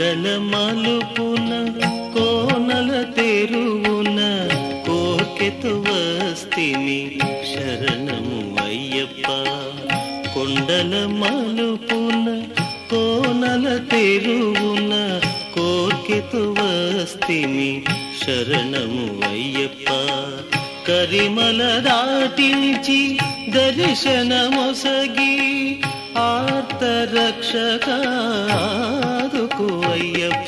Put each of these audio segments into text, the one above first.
కొండల మలుపున కోనల తెరువున కోకెతు వస్తిని శరణము అయ్యప్ప కొండల మలుపున కోనల తెరువున కోకెతు వస్తిని శరణము అయ్యప్ప కరిమల దాటించి దర్శనమొసగి ఆర్త రక్షకాదుకు అయ్యప్ప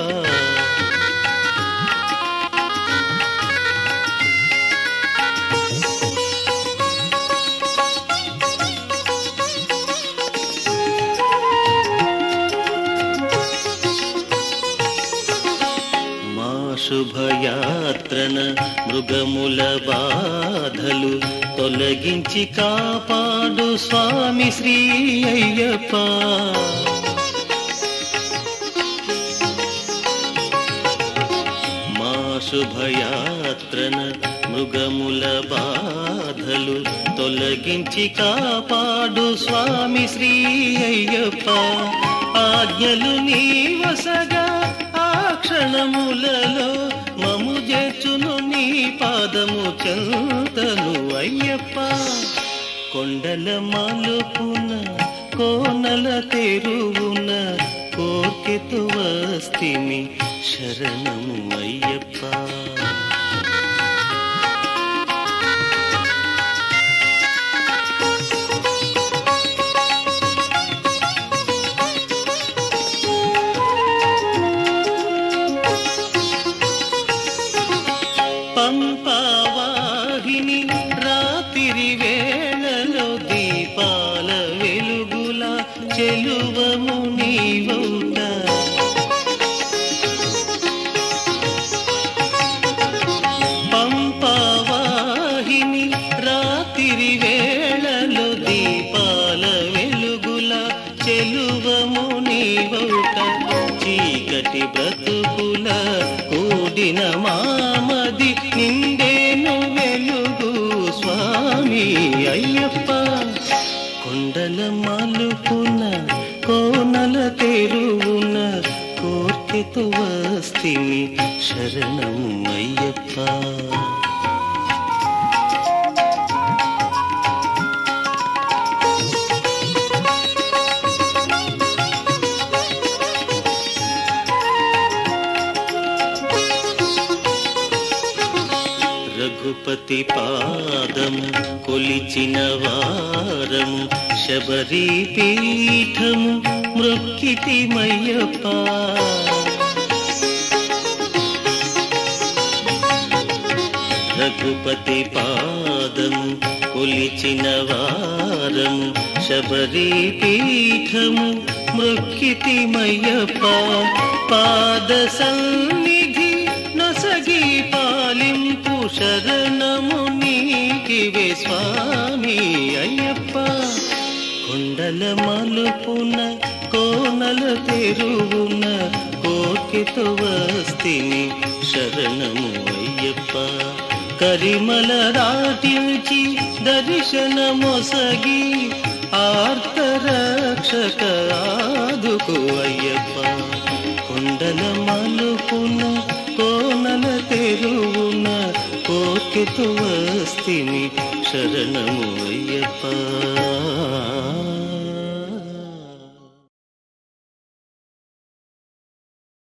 మా శుభయాత్రన మృగముల బాధలు తొలగించి కాపాడు స్వామి శ్రీ అయ్యప్ప మా శుభయాత్రన మృగముల బాధలు తొలగించి కాపాడు స్వామి శ్రీ అయ్యప్ప ఆజ్ఞలు నీ వసగా ఆ క్షణములలో మము చేర్చును నీ పాదము చెంతను అయ్యప్ప కొండల మలుపున కోనల తెరువున కోర్కెతు వస్తిని శరణము అయ్యప్ప పంపావాహిని రాత్రి వేళలో దీపాల వెలుగుల చెలువము నీవౌట పంపావాహిని రాత్రి వేళలో దీపాల వెలుగుల చెలువము నీవౌట చీకటి బ్రతుకుల కూడిన మామది నిండేను వెలుగు స్వామి అయ్యప్ప కొండల మలుపున కోనల తెరువున కోర్కెతు వస్తిని శరణము అయ్యప్ప రఘుపతి పాదము కొలిచిన వారము శబరి పీఠము మృక్కితి మయ్యప్ప రఘుపతి పాదము కొలిచిన వారము శబరి పీఠము మృక్కితి మయ్యప్ప పాద సన్నిధి నొసగి పాలింపు శరణము నీకివే స్వామి అయ్యప్ప కొండల మలుపున కోనల తెరువున కోకితో వస్తిని శరణము అయ్యప్ప కరిమల దాటించి దర్శనమొసగి ఆర్త రక్షక ఆదుకు అయ్యప్ప కొండల మలుపున కోనల తెరువున కోకెతు వస్తిని శరణము అయ్యప్ప